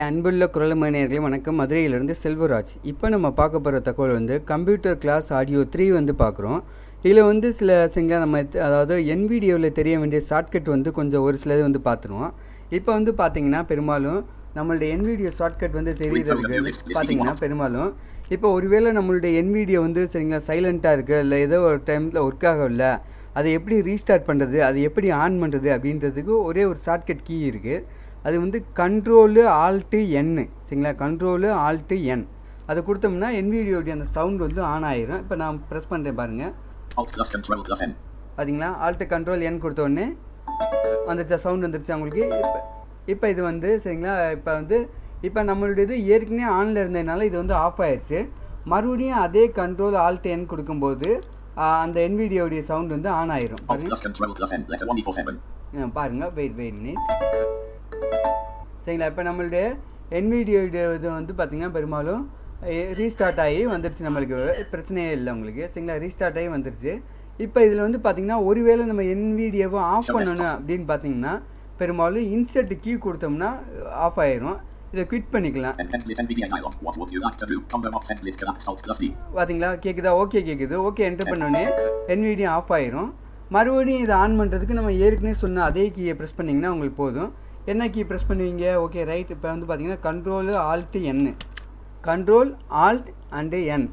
அன்புள்ள குரல் மணியர்களே வணக்கம் மதுரையிலிருந்து செல்வராஜ் இப்போ நம்ம பார்க்க போகிற தகவல் வந்து கம்ப்யூட்டர் கிளாஸ் ஆடியோ த்ரீ வந்து பார்க்குறோம் இதில் வந்து சில சிங்க நம்ம த- அதாவது என் வீடியோவில் தெரிய வேண்டிய ஷார்ட்கட் வந்து கொஞ்சம் ஒரு சிலது வந்து பார்த்துருவோம் இப்போ வந்து பார்த்தீங்கன்னா பெரும்பாலும் நம்மளுடைய என் வீடியோ ஷார்ட்கட் வந்து தெரியறதுக்கு பார்த்தீங்கன்னா பெரும்பாலும் இப்போ ஒருவேளை நம்மளுடைய என் வீடியோ வந்து சரிங்களா சைலண்ட்டாக இருக்குது இல்லை ஏதோ ஒரு டைமில் ஒர்க் ஆகல அதை எப்படி ரீஸ்டார்ட் பண்ணுறது அதை எப்படி ஆன் பண்ணுறது அப்படின்றதுக்கு ஒரே ஒரு ஷார்ட்கட் கீ இருக்குது அது வந்து கண்ட்ரோலு ஆல்ட்டு என்னு சரிங்களா கண்ட்ரோலு ஆல்ட்டு என் அதை கொடுத்தோம்னா என்விடியோடைய அந்த சவுண்ட் வந்து ஆன் ஆயிரும் இப்போ நான் ப்ரெஸ் பண்ணுறேன் பாருங்கள் Alt plus control plus N. பார்த்தீங்களா ஆல்ட்டு கண்ட்ரோல் என் கொடுத்த உடனே அந்த சவுண்ட் வந்துருச்சு அவங்களுக்கு இப்போ இப்போ இது வந்து சரிங்களா இப்போ வந்து இப்போ நம்மளுடையது ஏற்கனவே ஆனில் இருந்ததுனால இது வந்து ஆஃப் ஆயிடுச்சு மறுபடியும் அதே கண்ட்ரோல் ஆல்ட் என் கொடுக்கும்போது ஆ, அந்த என்விடியோடைய சவுண்ட் வந்து ஆன் ஆயிரும் Alt பாருங்க plus control plus N. Letter 147. ஆ, பாருங்க வெயிட் வெயிட் மினிட் சரிங்களா இப்போ நம்மளுடைய என்விடியோடைய இது வந்து பார்த்திங்கன்னா பெரும்பாலும் ரீஸ்டார்ட் ஆகி வந்துருச்சு நம்மளுக்கு பிரச்சனையே இல்லை உங்களுக்கு சரிங்களா ரீஸ்டார்ட் ஆகி வந்துருச்சு இப்போ இதில் வந்து பார்த்திங்கன்னா ஒருவேளை நம்ம என்விடியோவை ஆஃப் பண்ணணும் அப்படின்னு பார்த்தீங்கன்னா பெரும்பாலும் இன்செர்ட் கீ கொடுத்தோம்னா ஆஃப் ஆயிரும் இதை குவிட் பண்ணிக்கலாம் N end lit NVDA dialog. What would you like to do? Combo box end lit collapse Alt plus D. பார்த்தீங்களா கேட்குதா ஓகே கேட்குது ஓகே என்டர் பண்ணோடனே என்விடியோ ஆஃப் ஆயிரும் மறுபடியும் இதை ஆன் பண்ணுறதுக்கு நம்ம ஏற்கனவே சொன்ன அதே கீயை ப்ரெஸ் பண்ணிங்கன்னா உங்களுக்கு போதும் என்ன கீ ப்ரெஸ் பண்ணுவீங்க ஓகே ரைட் இப்போ வந்து பார்த்தீங்கன்னா control alt N control alt and N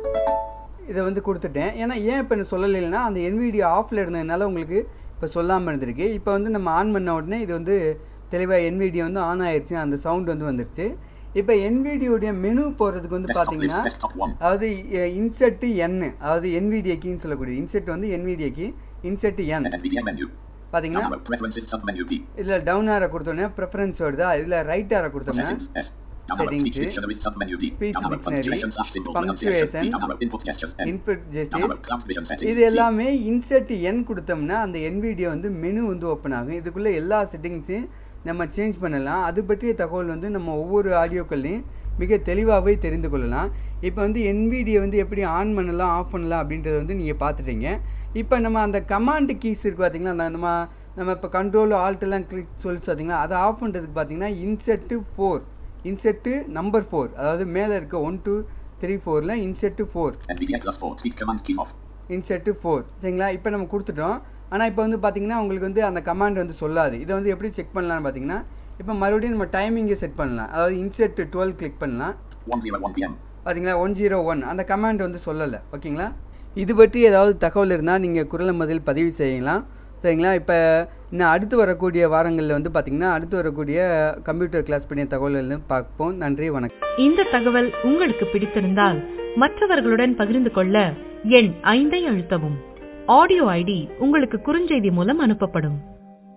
இதை வந்து கொடுத்துட்டேன் ஏன்னா ஏன் இப்போ நான் சொல்லலைன்னா அந்த என்விடியோ ஆஃபில் இருந்ததுனால உங்களுக்கு இப்போ சொல்லாமல் இருந்திருக்கு இப்போ வந்து நம்ம ஆன் பண்ண உடனே இது வந்து தெளிவாக என்விடியோ வந்து ஆன் ஆயிடுச்சு அந்த சவுண்ட் வந்து வந்துருச்சு இப்போ என்விடியோடைய மெனு போகிறதுக்கு வந்து Desktop list. பார்த்தீங்கன்னா Desktop 1. அதாவது இன்செர்ட் என் அதாவது NVIDIA கீன்னு சொல்லக்கூடிய இன்செர்ட் வந்து NVIDIA key insert N NVDA menu. பார்த்தீங்கன்னா Download preferences submenu B. இதில் டவுன் ஆரை கொடுத்தோன்னே ப்ரெஃபரன்ஸ் வருதா இதில் ரைட் ஆரை கொடுத்தோம்னா Settings S. Download Settings. speech dictionary submenu D. Speech Download dictionary. punctuation slash symbols Punctuation. pronunciation. Download input gestures N. Input gestures Download cloud vision settings இது C. எல்லாமே insert N கொடுத்தோம்னா அந்த NVIDIA வந்து menu வந்து open ஆகும் இதுக்குள்ளே எல்லா செட்டிங்ஸையும் நம்ம சேஞ்ச் பண்ணலாம் அது பற்றிய தகவல் வந்து நம்ம ஒவ்வொரு ஆடியோக்கள்லையும் மிக தெளிவாகவே தெரிந்து கொள்ளலாம் இப்போ வந்து NVIDIA வந்து எப்படி ஆன் பண்ணலாம் ஆஃப் பண்ணலாம் அப்படின்றத வந்து நீங்கள் பார்த்துட்டீங்க இப்போ நம்ம அந்த கமாண்ட் கீஸ் இருக்குது பார்த்தீங்களா அந்த நம்ம நம்ம இப்போ கண்ட்ரோல் ஆல்ட்டெல்லாம் கிளிக் சொல்லி பார்த்தீங்களா அதை ஆஃப் பண்ணுறதுக்கு பார்த்தீங்கன்னா insert four insert number four அதாவது மேலே இருக்க ஒன் டூ த்ரீ ஃபோரில் insert four NVDA plus 4. Speak command keys off. Insert four சரிங்களா இப்போ நம்ம கொடுத்துட்டோம் ஆனால் இப்போ வந்து பார்த்தீங்கன்னா உங்களுக்கு வந்து அந்த கமாண்ட் வந்து சொல்லாது இதை வந்து எப்படி செக் பண்ணலாம்னு பார்த்தீங்கன்னா இப்போ மறுபடியும் நம்ம டைமிங்கை செட் பண்ணலாம் அதாவது இன்செட் டுவெல் கிளிக் பண்ணலாம் 101 PM. பார்த்தீங்களா ஒன் ஜீரோ ஒன் அந்த கமாண்ட் வந்து சொல்லலை ஓகேங்களா இது பற்றி ஏதாவது தகவல் இருந்தால் நீங்கள் குரல் மதில் பதிவு செய்யலாம் சரிங்களா இப்போ இன்னும் அடுத்து வரக்கூடிய வாரங்களில் வந்து பார்த்திங்கன்னா அடுத்து வரக்கூடிய கம்ப்யூட்டர் கிளாஸ் பற்றிய தகவல்கள் வந்து பார்ப்போம் நன்றி வணக்கம் இந்த தகவல் உங்களுக்கு பிடித்திருந்தால் மற்றவர்களுடன் பகிர்ந்து கொள்ள எண் ஐந்தை அழுத்தவும் ஆடியோ ஐடி உங்களுக்கு குறுஞ்செய்தி மூலம் அனுப்பப்படும்